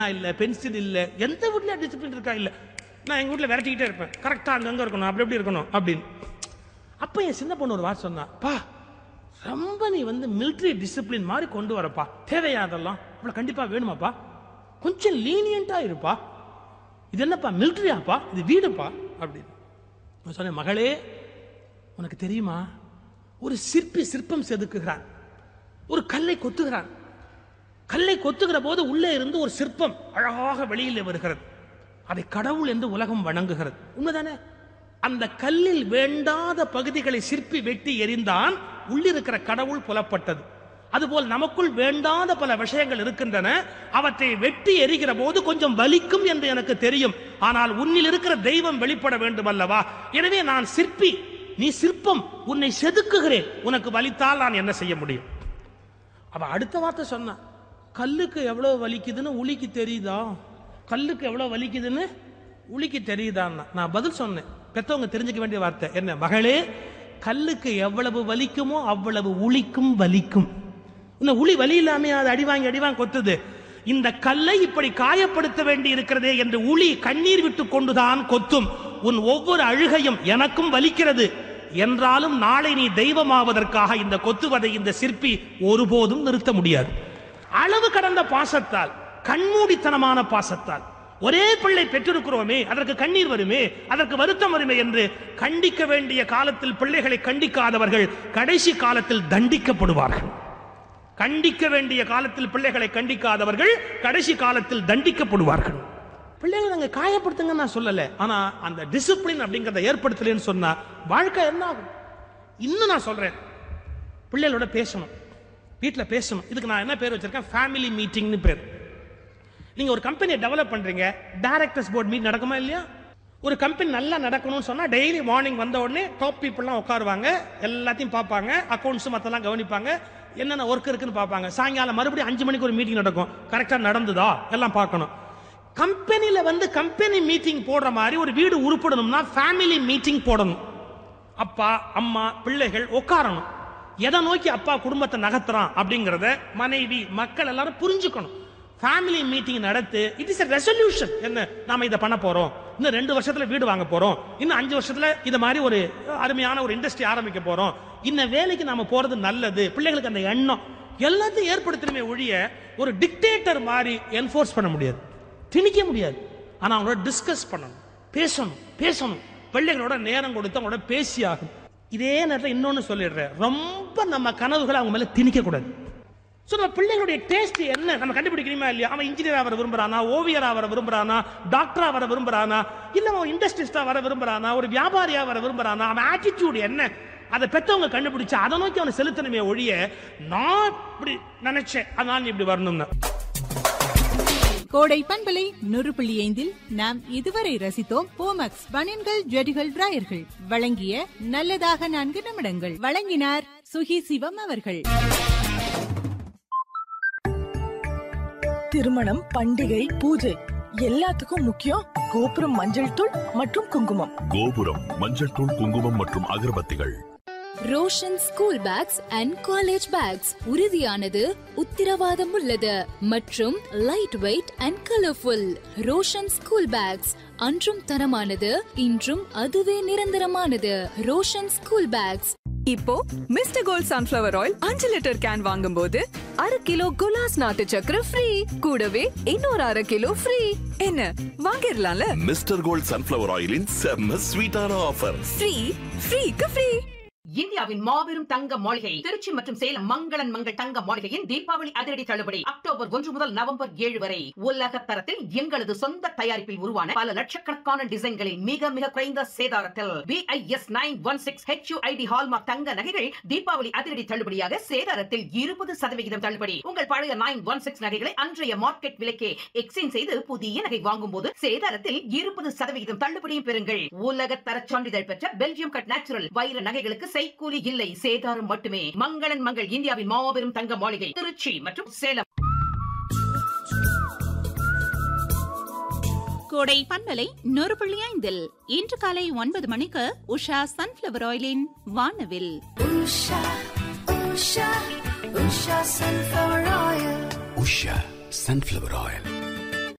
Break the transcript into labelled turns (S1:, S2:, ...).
S1: இல்ல பென்சில் இல்ல எந்த வீட்ல டிசிப்ளின் இருக்கா இல்ல நான் எங்க வீட்ல விரட்டிக்கிட்டே இருப்பேன் கரெக்டா அங்கங்க இருக்கணும் அப்படி எப்படி இருக்கணும் அப்படின்னு அப்ப என் சின்ன பொண்ணு ஒரு வார்த்தை சொன்னா பா ரொம்ப நீ வந்து military டிசிப்ளின் மாதிரி கொண்டு வரப்பா தேவையா அதெல்லாம் அவ்வளவு கண்டிப்பா வேணுமாப்பா கொஞ்சம் லீனியண்டா இருப்பா இது என்னப்பா மிலிட்ரியாப்பா இது வீடுப்பா அப்படின்னு நான் சொன்னேன் மகளே உனக்கு தெரியுமா ஒரு சிற்பி சிற்பம் செதுக்குகிறான் ஒரு கல்லை கொத்துகிறான் கல்லை கொத்துகிற போது உள்ளே இருந்து ஒரு சிற்பம் அழகாக வெளியில் வருகிறது அதை கடவுள் என்று உலகம் வணங்குகிறது உண்மைதானே அந்த கல்லில் வேண்டாத பகுதிகளை சிற்பி வெட்டி எறிந்தான் உள்ளிருக்கிற கடவுள் புலப்பட்டது அதுபோல் நமக்குள் வேண்டாத பல விஷயங்கள் இருக்கின்றன அவற்றை வெட்டி எறிகிற போது கொஞ்சம் வலிக்கும் என்று எனக்கு தெரியும் ஆனால் உன்னில் இருக்கிற தெய்வம் வெளிப்பட வேண்டும் அல்லவா எனவே நான் சிற்பி நீ சிற்பம் உன்னை செதுக்குகிறேன் உனக்கு வலித்தால் நான் என்ன செய்ய முடியும் அவ அடுத்த வார்த்தை சொன்னா கல்லுக்கு எவ்வளவு வலிக்குதுன்னு உளிக்கு தெரியுதா கல்லுக்கு எவ்வளவு வலிக்குதுன்னு உளிக்கு தெரியுதான்னா நான் பதில் சொன்னேன் பெத்தவங்க தெரிஞ்சுக்க வேண்டிய வார்த்தை என்ன மகளே கல்லுக்கு எவ்வளவு வலிக்குமோ அவ்வளவு உளிக்கும் வலிக்கும் இன்னும் உளி வலி இல்லாம அது அடி வாங்கி அடி வாங்கி கொத்துது இந்த கல்லை இப்படி காயப்படுத்த வேண்டி இருக்கிறதே என்று உளி கண்ணீர் விட்டு கொண்டுதான் கொத்தும் உன் ஒவ்வொரு அழுகையும் எனக்கும் வலிக்கிறது என்றாலும் நாளை நீ தெய்வமாவதற்காக இந்த கொத்துவதை இந்த சிற்பி ஒருபோதும் நிறுத்த முடியாது அளவு கடந்த பாசத்தால் கண்மூடித்தனமான பாசத்தால் ஒரே பிள்ளை பெற்றிருக்கிறோமே அதற்கு கண்ணீர் வருமே அதற்கு வருத்தம் வருமே என்று கண்டிக்க வேண்டிய காலத்தில் பிள்ளைகளை கண்டிக்காதவர்கள் கடைசி காலத்தில் தண்டிக்கப்படுவார்கள் கண்டிக்க வேண்டிய காலத்தில் பிள்ளைகளை கண்டிக்காதவர்கள் கடைசி காலத்தில் தண்டிக்கப்படுவார்கள் பிள்ளைகளை நாங்க காயப்படுத்துங்க நான் சொல்லல ஆனா அந்த டிசிப்ளின் அப்படிங்கறத ஏற்படுத்தலன்னு சொன்னா வாழ்க்கை என்ன ஆகும் இன்னும் நான் சொல்றேன் பிள்ளைகளோட பேசணும் வீட்ல பேசணும் இதுக்கு நான் என்ன பேர் வச்சிருக்கேன் ஃபேமிலி மீட்டிங்னு பேர் நீங்க ஒரு கம்பெனியை டெவலப் பண்றீங்க டைரக்டர்ஸ் போர்ட் மீட் நடக்குமா இல்லையா ஒரு கம்பெனி நல்லா நடக்கணும்னு சொன்னா டெய்லி மார்னிங் வந்த உடனே டாப் பீப்புள்லாம் உட்காருவாங்க எல்லாத்தையும் பார்ப்பாங்க அக்கௌண்ட்ஸ் மத்தெல்லாம் கவனிப்பாங்க என்னென்ன ஒர்க் இருக்குன்னு பார்ப்பாங்க சாயங்காலம் மறுபடியும் அஞ்சு மணிக்கு ஒரு மீட்டிங் நடக்கும் கரெக்டா நடந்ததா எல்லாம் பார்க்கணும் கம்பெனில வந்து கம்பெனி மீட்டிங் போடுற மாதிரி ஒரு வீடு உருப்படணும்னா ஃபேமிலி மீட்டிங் போடணும் அப்பா அம்மா பிள்ளைகள் உட்காரணும் எதை நோக்கி அப்பா குடும்பத்தை நகர்த்துறான் அப்படிங்கறத மனைவி மக்கள் எல்லாரும் புரிஞ்சுக்கணும் ஃபேமிலி மீட்டிங் நடத்து இட் இஸ் a ரெசல்யூஷன் என்ன நாம இதை பண்ண போறோம் இன்னும் ரெண்டு வருஷத்துல வீடு வாங்க போறோம் இன்னும் அஞ்சு வருஷத்துல இது மாதிரி ஒரு அருமையான ஒரு இண்டஸ்ட்ரி ஆரம்பிக்க போறோம் இந்த வேலைக்கு நாம போறது நல்லது பிள்ளைகளுக்கு அந்த எண்ணம் எல்லாத்தையும் ஏற்படுத்தணுமே ஒழிய ஒரு டிக்டேட்டர் மாதிரி என்ஃபோர்ஸ் பண்ண முடியாது திணிக்க முடியாது ஆனா அவங்களோட டிஸ்கஸ் பண்ணணும் பேசணும் பேசணும் பிள்ளைகளோட நேரம் கொடுத்து அவங்களோட பேசி ஆகும் இதே நேரத்தில் இன்னொன்னு சொல்லிடுறேன் ரொம்ப நம்ம கனவுகளை அவங்க மேல திணிக்க கூடாது ஸோ நம்ம பிள்ளைகளுடைய டேஸ்ட் என்ன நம்ம கண்டுபிடிக்கணுமா இல்லையா அவன் இன்ஜினியரா வர விரும்புறானா ஓவியரா வர விரும்புறானா டாக்டரா வர விரும்புறானா இல்ல அவன் இண்டஸ்ட்ரிஸ்டா வர விரும்புறானா ஒரு வியாபாரியா வர விரும்புறானா அவன் ஆட்டிடியூட் என்ன அதை பெற்றவங்க கண்டுபிடிச்சு அதை நோக்கி அவனை செலுத்தணுமே ஒழிய நான் இப்படி நினைச்சேன் அதனால நீ இப்படி வரணும்னு
S2: கோடை பண்பலை நூறு புள்ளி ஐந்தில் நாம் இதுவரை ரசித்தோம் போமக்ஸ் பனியன்கள் ஜெடிகள் டிராயர்கள் வழங்கிய நல்லதாக நான்கு நிமிடங்கள் வழங்கினார் சுகி சிவம் அவர்கள்
S3: திருமணம் பண்டிகை பூஜை எல்லாத்துக்கும் முக்கியம் கோபுரம் மஞ்சள் தூள் மற்றும் குங்குமம்
S4: கோபுரம் மஞ்சள் தூள் குங்குமம் மற்றும் அகர்பத்திகள்
S5: Roshan school bags and college bags உறுதியானது உத்திரவாதம் உள்ளது மற்றும் lightweight and colourful Roshan school bags அன்றும் தரமானது இன்றும் அதுவே நிரந்தரமானது ரோஷன் ஸ்கூல் பேக்ஸ்
S6: இப்போ மிஸ்டர் கோல்ட் சன்ஃபிளவர் ஆயில் அஞ்சு லிட்டர் கேன் வாங்கும்போது அரை கிலோ குலாஸ் நாட்டு சக்கரை ஃப்ரீ கூடவே இன்னொரு அரை கிலோ ஃப்ரீ என்ன வாங்கிடலாம்ல
S4: மிஸ்டர் கோல்ட் சன்ஃபிளவர் ஆயிலின் செம்ம ஸ்வீட்டான ஆஃபர்
S6: ஃப்ரீ ஃப்ரீக்கு ஃப்ரீ
S7: இந்தியாவின் மாபெரும் தங்க மாளிகை திருச்சி மற்றும் சேலம் மங்களன் மங்கள் தங்க மாளிகையின் தீபாவளி அதிரடி தள்ளுபடி அக்டோபர் ஒன்று முதல் நவம்பர் ஏழு வரை உலக தரத்தில் எங்களது சொந்த தயாரிப்பில் உருவான பல லட்சக்கணக்கான டிசைன்களில் மிக மிக குறைந்த சேதாரத்தில் BIS nine one six HUID hallmark தங்க நகைகள் தீபாவளி அதிரடி தள்ளுபடியாக சேதாரத்தில் இருபது சதவிகிதம் தள்ளுபடி உங்கள் பழைய நைன் ஒன் சிக்ஸ் நகைகளை அன்றைய மார்க்கெட் விலைக்கே எக்ஸ்சேஞ்ச் செய்து புதிய நகை வாங்கும் போது சேதாரத்தில் இருபது சதவிகிதம் தள்ளுபடியும் பெறுங்கள் உலக தர சான்றிதழ் பெற்ற பெல்ஜியம் கட் நேச்சுரல் வைர நகைகளுக்கு செய்கூலி இல்லை சேதாரம் மட்டுமே மங்களன் மங்கள் இந்தியாவின் மாபெரும் தங்க மாளிகை திருச்சி மற்றும் சேலம்
S2: கோடை பண்பலை நூறு புள்ளி ஐந்தில் இன்று காலை ஒன்பது மணிக்கு உஷா சன்ஃபிளவர் ஆயிலின் வானவில்
S4: உஷா சன்ஃபிளவர் ஆயில்